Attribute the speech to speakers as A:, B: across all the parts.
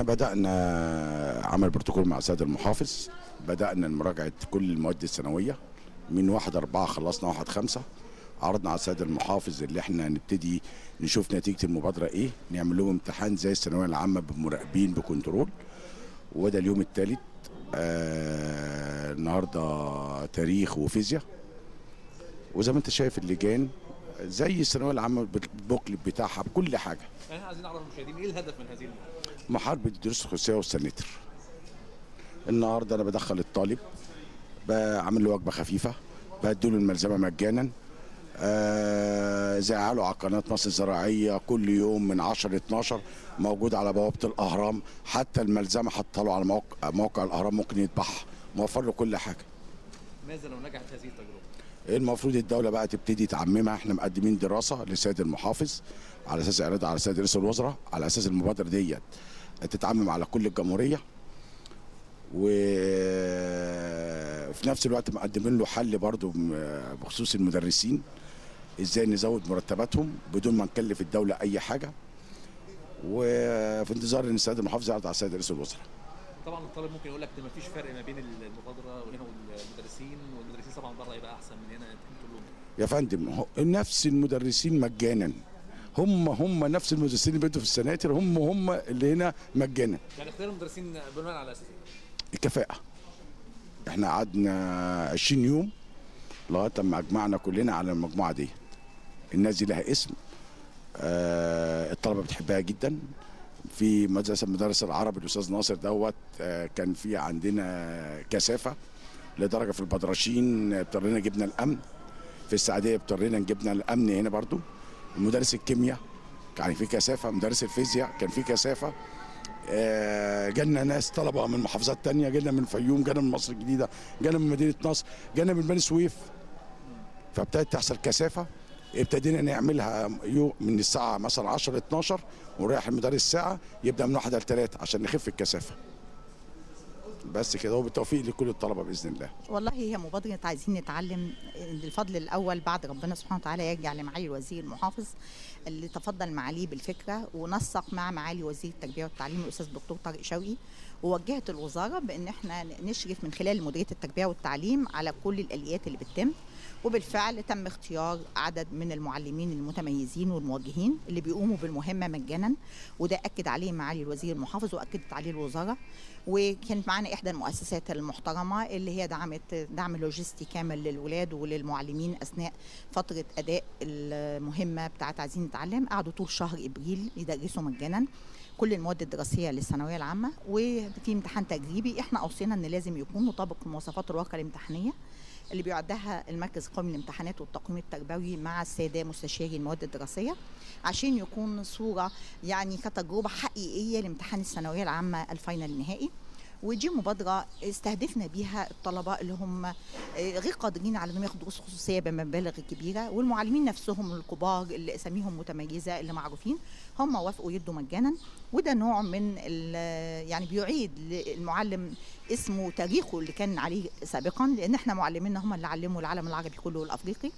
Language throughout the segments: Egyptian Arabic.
A: احنا بدأنا عمل بروتوكول مع السيد المحافظ بدأنا مراجعة كل المواد السنوية من واحد أربعة خلصنا واحد خمسة عرضنا على السيد المحافظ اللي احنا نبتدي نشوف نتيجة المبادرة ايه نعمل لهم امتحان زي الثانوية العامة بمراقبين بكنترول وده اليوم الثالث آه النهارده تاريخ وفيزياء وزي ما انت شايف اللجان زي الثانويه العامه بالبوكلت بتاعها بكل حاجه
B: احنا عايزين نعرف المشاهدين ايه الهدف من هذه المبادرة؟
A: محاربه الدروس الخصوصيه والسنتر النهارده انا بدخل الطالب بعمل له وجبه خفيفه بديله الملزمه مجانا آه زعله على قناه مصر الزراعيه كل يوم من 10 ل 12 موجود على بوابه الاهرام حتى الملزمه حاطه له على موقع, موقع الاهرام ممكن يذبحها موفر له كل حاجه
B: ماذا لو نجحت هذه التجربه؟
A: المفروض الدولة بقى تبتدي تعممها احنا مقدمين دراسة للسيد المحافظ على اساس اعراضها على سيد رئيس الوزراء على اساس المبادرة ديت تتعمم على كل الجمهورية وفي نفس الوقت مقدمين له حل برضو بخصوص المدرسين ازاي نزود مرتباتهم بدون ما نكلف الدولة اي حاجة وفي انتظار ان السيد المحافظ يعرض على السيد رئيس الوزراء
B: طبعا الطالب ممكن يقول لك ده مفيش فرق ما بين المبادره وهنا والمدرسين والمدرسين طبعا بره يبقى احسن من هنا انتوا تقول لهم
A: يا فندم هو نفس المدرسين مجانا هم هم نفس المدرسين اللي بيدوا في السناتر هم هم اللي هنا مجانا
B: يعني اختيار المدرسين بناء على اساس ايه؟
A: الكفاءة احنا قعدنا 20 يوم لغايه لما اجمعنا كلنا على المجموعه دي الناس دي لها اسم آه الطلبه بتحبها جدا في مدرسه مدرس العربي الاستاذ ناصر دوت آه كان في عندنا كثافه لدرجه في البدرشين اضطرينا جبنا الامن في السعوديه اضطرينا جبنا الامن هنا برضو مدرس الكيمياء كان في كثافه مدرس الفيزياء كان في كثافه آه جالنا ناس طلبه من محافظات تانية جالنا من الفيوم جالنا من مصر الجديده جالنا من مدينه نصر جالنا من بني سويف فابتدت تحصل كثافه ابتدينا نعملها يو من الساعه مثلا 10 ل 12 ونريح المدرس ساعه يبدا من 1 ل 3 عشان نخف الكثافه بس كده وبالتوفيق لكل الطلبه باذن الله
C: والله هي مبادرة عايزين نتعلم الفضل الأول بعد ربنا سبحانه وتعالى يرجع لمعالي الوزير المحافظ اللي تفضل معاليه بالفكرة ونسق مع معالي وزير التربية والتعليم الأستاذ الدكتور طارق شوقي ووجهت الوزارة بأن احنا نشرف من خلال مديرية التربية والتعليم على كل الآليات اللي بتتم وبالفعل تم اختيار عدد من المعلمين المتميزين والموجهين اللي بيقوموا بالمهمه مجانا وده اكد عليه معالي الوزير المحافظ واكدت عليه الوزاره وكانت معانا احدى المؤسسات المحترمه اللي هي دعمت دعم لوجستي كامل للولاد وللمعلمين اثناء فتره اداء المهمه بتاعت عايزين نتعلم قعدوا طول شهر ابريل يدرسوا مجانا كل المواد الدراسيه للثانويه العامه وفي امتحان تجريبي احنا اوصينا ان لازم يكون مطابق لمواصفات الواقع الامتحانيه اللي بيعدها المركز القومي للامتحانات والتقويم التربوي مع الساده مستشاري المواد الدراسيه عشان يكون صوره يعني كتجربه حقيقيه لامتحان الثانويه العامه الفاينل النهائي ودي مبادرة استهدفنا بيها الطلبة اللي هم غير قادرين على انهم ياخدوا دروس خصوصية بمبالغ كبيرة والمعلمين نفسهم الكبار اللي اساميهم متميزة اللي معروفين هم وافقوا يدوا مجانا وده نوع من يعني بيعيد للمعلم اسمه تاريخه اللي كان عليه سابقا لان احنا معلمينا هم اللي علموا العالم العربي كله والافريقي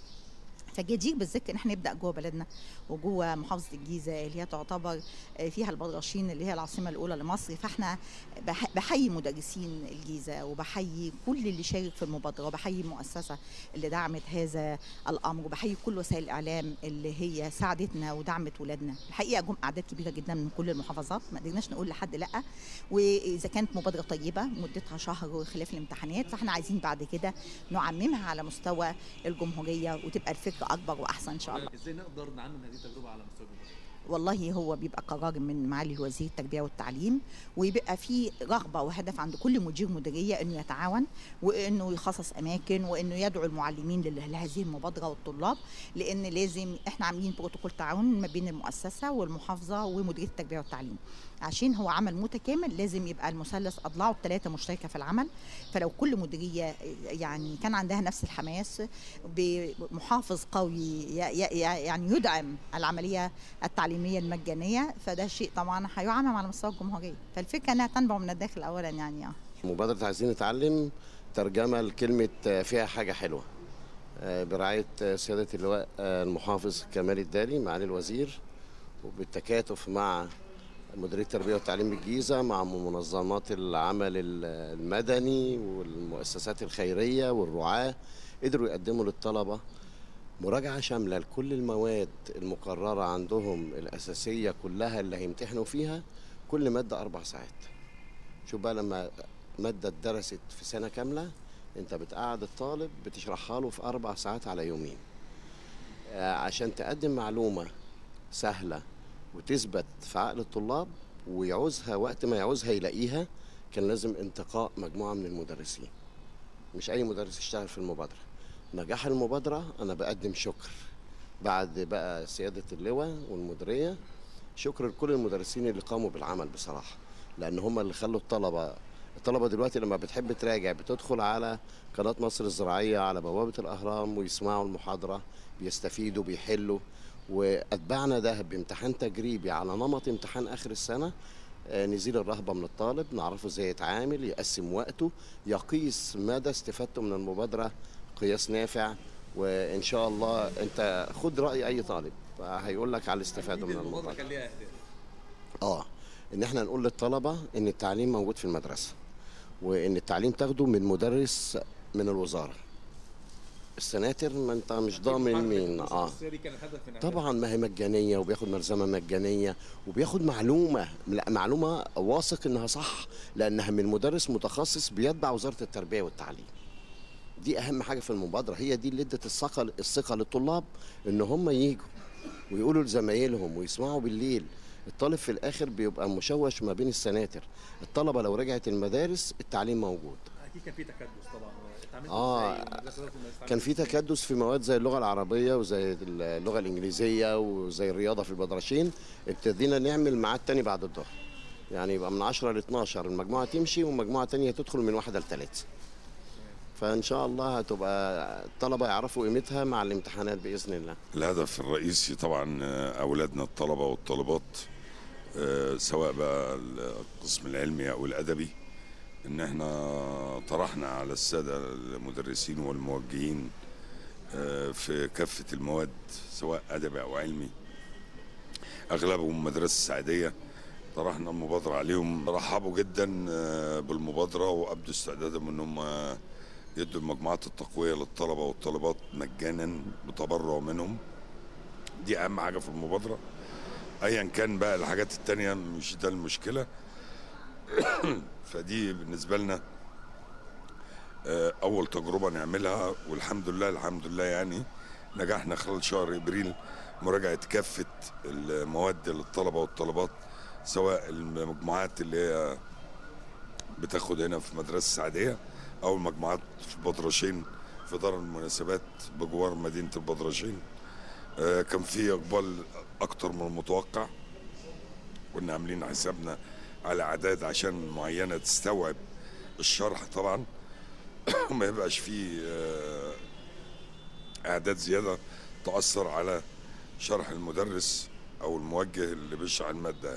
C: فجدير بالذكر ان احنا نبدا جوه بلدنا وجوه محافظه الجيزه اللي هي تعتبر فيها البدرشين اللي هي العاصمه الاولى لمصر فاحنا بحيي مدرسين الجيزه وبحيي كل اللي شارك في المبادره وبحيي المؤسسه اللي دعمت هذا الامر وبحيي كل وسائل الاعلام اللي هي ساعدتنا ودعمت ولادنا الحقيقه جم اعداد كبيره جدا من كل المحافظات ما قدرناش نقول لحد لا واذا كانت مبادره طيبه مدتها شهر خلاف الامتحانات فاحنا عايزين بعد كده نعممها على مستوى الجمهوريه وتبقى الفكره اكبر واحسن ان شاء الله
B: ازاي نقدر نعمم هذه التجربه على مستوى الجمهوريه
C: والله هو بيبقى قرار من معالي الوزير التربيه والتعليم ويبقى في رغبه وهدف عند كل مدير مديريه انه يتعاون وانه يخصص اماكن وانه يدعو المعلمين لهذه المبادره والطلاب لان لازم احنا عاملين بروتوكول تعاون ما بين المؤسسه والمحافظه ومديريه التربيه والتعليم عشان هو عمل متكامل لازم يبقى المثلث اضلاعه الثلاثه مشتركه في العمل فلو كل مديريه يعني كان عندها نفس الحماس بمحافظ قوي يعني يدعم العمليه التعليميه المجانيه فده شيء طبعا هيعمم على مستوى الجمهوريه فالفكره انها تنبع من الداخل اولا يعني
D: مبادره عايزين نتعلم ترجمه لكلمه فيها حاجه حلوه برعايه سياده اللواء المحافظ كمال الداري معالي الوزير وبالتكاتف مع مديريه التربيه والتعليم بالجيزه مع منظمات العمل ال- المدني والمؤسسات الخيريه والرعاه قدروا يقدموا للطلبه مراجعه شامله لكل المواد المقرره عندهم الاساسيه كلها اللي هيمتحنوا فيها كل ماده اربع ساعات شوف بقى لما ماده اتدرست في سنه كامله انت بتقعد الطالب بتشرحها له في اربع ساعات على يومين آه، عشان تقدم معلومه سهله وتثبت في عقل الطلاب ويعوزها وقت ما يعوزها يلاقيها كان لازم انتقاء مجموعه من المدرسين مش اي مدرس يشتغل في المبادره نجاح المبادره انا بقدم شكر بعد بقى سياده اللواء والمديريه شكر لكل المدرسين اللي قاموا بالعمل بصراحه لان هم اللي خلوا الطلبه الطلبه دلوقتي لما بتحب تراجع بتدخل على قناه مصر الزراعيه على بوابه الاهرام ويسمعوا المحاضره بيستفيدوا بيحلوا واتبعنا ده بامتحان تجريبي على نمط امتحان اخر السنه آه، نزيل الرهبه من الطالب نعرفه ازاي يتعامل يقسم وقته يقيس مدى استفادته من المبادره قياس نافع وان شاء الله انت خد راي اي طالب هيقول لك على الاستفاده من
B: أكيد المبادره
D: المبادره
B: كان ليها اهداف
D: اه ان احنا نقول للطلبه ان التعليم موجود في المدرسه وان التعليم تاخده من مدرس من الوزاره السناتر ما انت مش ضامن مين اه
B: دي كانت هدف من
D: طبعا ما هي مجانيه وبياخد ملزمه مجانيه وبياخد معلومه لا معلومه واثق انها صح لانها من مدرس متخصص بيتبع وزاره التربيه والتعليم دي اهم حاجه في المبادره هي دي اللي ادت الثقه الثقه للطلاب ان هم يجوا ويقولوا لزمايلهم ويسمعوا بالليل الطالب في الاخر بيبقى مشوش ما بين السناتر الطلبه لو رجعت المدارس التعليم موجود
B: اكيد كان في تكدس طبعا اتعاملت
D: آه،
B: ازاي المدرسة دلوقتي ما
D: كان في
B: استعملتش
D: تكدس في مواد زي اللغه العربيه وزي اللغه الانجليزيه وزي الرياضه في البدرشين ابتدينا نعمل ميعاد تاني بعد الظهر يعني يبقى من 10 ل 12 المجموعه تمشي ومجموعه تانية تدخل من واحده لثلاثه فان شاء الله هتبقى الطلبه يعرفوا قيمتها مع الامتحانات باذن الله
E: الهدف الرئيسي طبعا آه، اولادنا الطلبه والطالبات آه، سواء بقى القسم العلمي او الادبي ان احنا طرحنا على الساده المدرسين والموجهين آه، في كافه المواد سواء ادبي او علمي اغلبهم مدرسه السعديه طرحنا المبادره عليهم رحبوا جدا آه، بالمبادره وابدوا استعدادهم انهم آه، يدوا مجموعات التقويه للطلبه والطالبات مجانا بتبرع منهم دي اهم حاجه في المبادره ايا كان بقى الحاجات التانية مش ده المشكله فدي بالنسبه لنا آه، اول تجربه نعملها والحمد لله الحمد لله يعني نجحنا خلال شهر ابريل مراجعه كافه المواد للطلبه والطالبات سواء المجموعات اللي هي بتاخد هنا في مدرسه السعديه او المجموعات في بدرشين في دار المناسبات بجوار مدينه البدرشين آه، كان في اقبال اكتر من المتوقع كنا عاملين حسابنا على اعداد عشان معينه تستوعب الشرح طبعا وما يبقاش فيه آه، اعداد زياده تاثر على شرح المدرس او الموجه اللي بيشرح الماده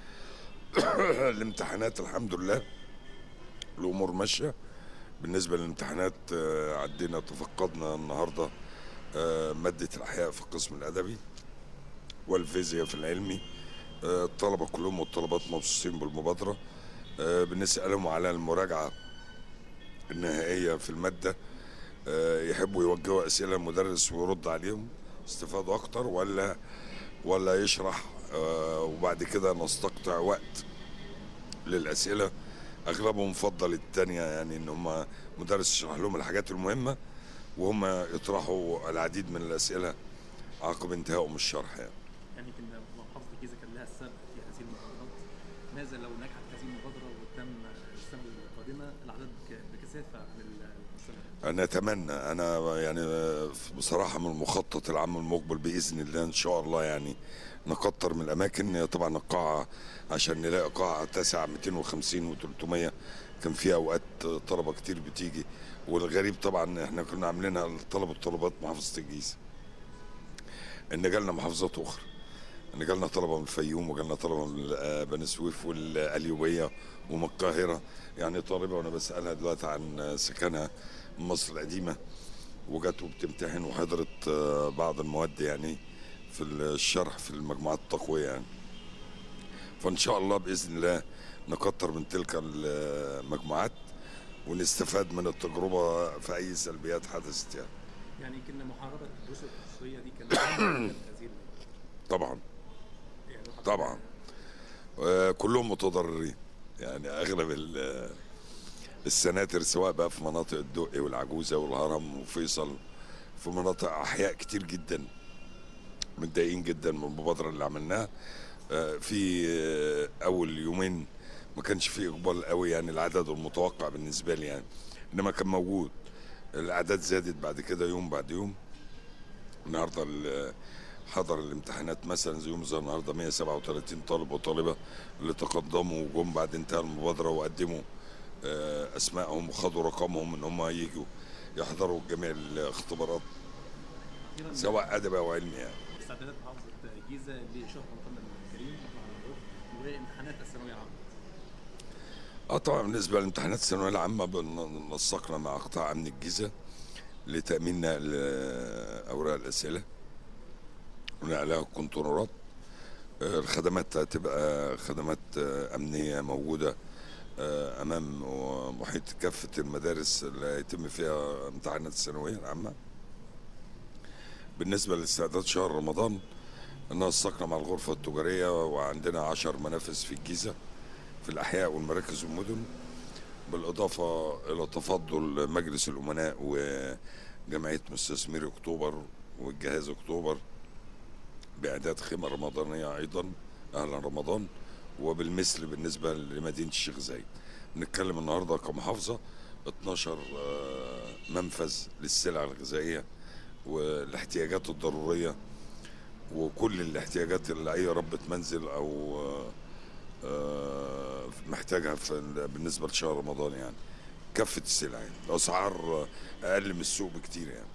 E: الامتحانات الحمد لله الامور ماشيه بالنسبه للامتحانات آه، عدينا تفقدنا النهارده آه، ماده الاحياء في القسم الادبي والفيزياء في العلمي آه، الطلبه كلهم والطلبات مبسوطين بالمبادره آه، بنسالهم على المراجعه النهائيه في الماده آه، يحبوا يوجهوا اسئله المدرس ويرد عليهم استفادوا اكتر ولا ولا يشرح آه، وبعد كده نستقطع وقت للاسئله اغلبهم فضل التانية يعني ان هم مدرس يشرح لهم الحاجات المهمه وهم يطرحوا العديد من الاسئله عقب انتهائهم الشرح يعني
B: يعني يمكن محافظه الجيزه كان لها السبب في هذه المبادرات ماذا لو نجحت هذه المبادره وتم السنه القادمه الاعداد ك- بكثافه عن السنه
E: انا اتمنى انا يعني بصراحه من المخطط العام المقبل باذن الله ان شاء الله يعني نكتر من الاماكن طبعا القاعه عشان نلاقي قاعه تسع 250 و300 كان في اوقات طلبه كتير بتيجي والغريب طبعا احنا كنا عاملينها للطلبه والطالبات محافظه الجيزه ان جالنا محافظات اخرى ان جالنا طلبه من الفيوم وجالنا طلبه من آه، بني سويف والقليوبيه ومن القاهره يعني طالبه وانا بسالها دلوقتي عن سكنها من مصر القديمه وجت وبتمتحن وحضرت آه، بعض المواد يعني في الشرح في المجموعات التقويه يعني فان شاء الله باذن الله نكتر من تلك المجموعات ونستفاد من التجربه في اي سلبيات حدثت يعني
B: يعني يمكن محاربه الدروس الخصوصيه دي كانت أهم في هذه ال-
E: طبعا
B: يعني حضرتك-
E: طبعا آه، كلهم متضررين يعني اغلب ال- السناتر سواء بقى في مناطق الدقي والعجوزه والهرم وفيصل في مناطق احياء كتير جدا متضايقين جدا من المبادره اللي عملناها آه، في آه، اول يومين ما كانش فيه اقبال قوي يعني العدد المتوقع بالنسبه لي يعني انما كان موجود الاعداد زادت بعد كده يوم بعد يوم النهارده ال- حضر الامتحانات مثلا زي يوم زي النهارده 137 طالب وطالبه اللي تقدموا وجم بعد انتهاء المبادره وقدموا آه، اسمائهم وخدوا رقمهم ان هم يجوا يحضروا جميع الاختبارات
B: أخيراً
E: سواء ادبي او علمي يعني
B: استعدادات محافظه الجيزه لشهر رمضان الكريم وامتحانات الثانويه العامه
E: اه طبعا بالنسبه لامتحانات الثانويه العامه بن- نسقنا مع قطاع امن الجيزه لتامين نقل آه، اوراق الاسئله ونقلها الكنترولات آه، الخدمات هتبقى خدمات آه، امنيه موجوده آه، امام ومحيط كافه المدارس اللي هيتم فيها امتحانات الثانويه العامه بالنسبه لاستعداد شهر رمضان نسقنا مع الغرفه التجاريه وعندنا عشر منافذ في الجيزه في الأحياء والمراكز والمدن بالإضافة إلى تفضل مجلس الأمناء وجمعية مستثمري أكتوبر والجهاز أكتوبر بإعداد خيمة رمضانية أيضا أهلا رمضان وبالمثل بالنسبة لمدينة الشيخ زايد نتكلم النهاردة كمحافظة 12 آه، منفذ للسلع الغذائية والاحتياجات الضرورية وكل الاحتياجات اللي أي ربة منزل أو آه، آه، محتاجها في ال- بالنسبه لشهر رمضان يعني كافه السلع يعني الاسعار اقل من السوق بكتير يعني